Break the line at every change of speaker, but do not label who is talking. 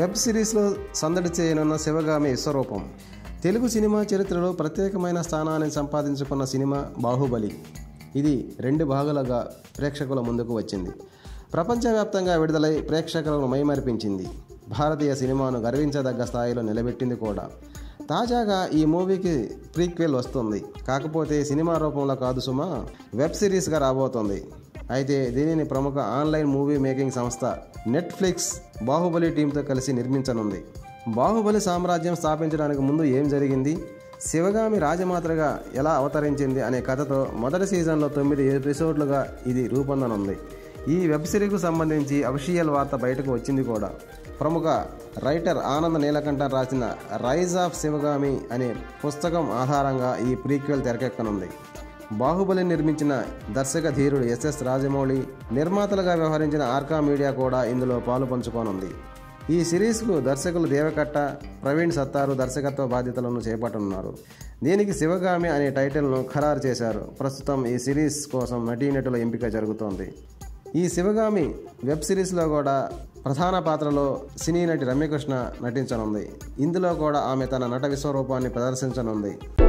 web సిరీస్లో సందడి చేయనున్న శివగామి విశ్వరూపం తెలుగు సినిమా చరిత్రలో ప్రత్యేకమైన స్థానాన్ని సంపాదించుకున్న సినిమా బాహుబలి ఇది రెండు భాగాలుగా ప్రేక్షకుల ముందుకు వచ్చింది ప్రపంచవ్యాప్తంగా విడుదలై ప్రేక్షకులను మైమరిపించింది భారతీయ సినిమాను గర్వించదగ్గ స్థాయిలో నిలబెట్టింది కూడా తాజాగా ఈ మూవీకి ప్రీక్వెల్ వస్తుంది కాకపోతే సినిమా రూపంలో కాదు సుమా వెబ్ సిరీస్గా రాబోతోంది అయితే దీనిని ప్రముఖ ఆన్లైన్ మూవీ మేకింగ్ సంస్థ నెట్ఫ్లిక్స్ బాహుబలి టీంతో కలిసి నిర్మించనుంది బాహుబలి సామ్రాజ్యం స్థాపించడానికి ముందు ఏం జరిగింది శివగామి రాజమాతగా ఎలా అవతరించింది అనే కథతో మొదటి సీజన్లో తొమ్మిది ఎపిసోడ్లుగా ఇది రూపొందనుంది ఈ వెబ్ సిరీస్కు సంబంధించి అఫీషియల్ వార్త బయటకు వచ్చింది కూడా ప్రముఖ రైటర్ ఆనంద్ నీలకంఠ రాసిన రైజ్ ఆఫ్ శివగామి అనే పుస్తకం ఆధారంగా ఈ ప్రీక్వెల్ తెరకెక్కనుంది బాహుబలి నిర్మించిన దర్శక ధీరుడు ఎస్ఎస్ రాజమౌళి నిర్మాతలుగా వ్యవహరించిన ఆర్కా మీడియా కూడా ఇందులో పాలు పంచుకోనుంది ఈ సిరీస్కు దర్శకులు దేవకట్ట ప్రవీణ్ సత్తారు దర్శకత్వ బాధ్యతలను చేపట్టనున్నారు దీనికి శివగామి అనే టైటిల్ను ఖరారు చేశారు ప్రస్తుతం ఈ సిరీస్ కోసం నటీనటుల ఎంపిక జరుగుతోంది ఈ శివగామి వెబ్ సిరీస్లో కూడా ప్రధాన పాత్రలో సినీ నటి రమ్యకృష్ణ నటించనుంది ఇందులో కూడా ఆమె తన నట విశ్వరూపాన్ని ప్రదర్శించనుంది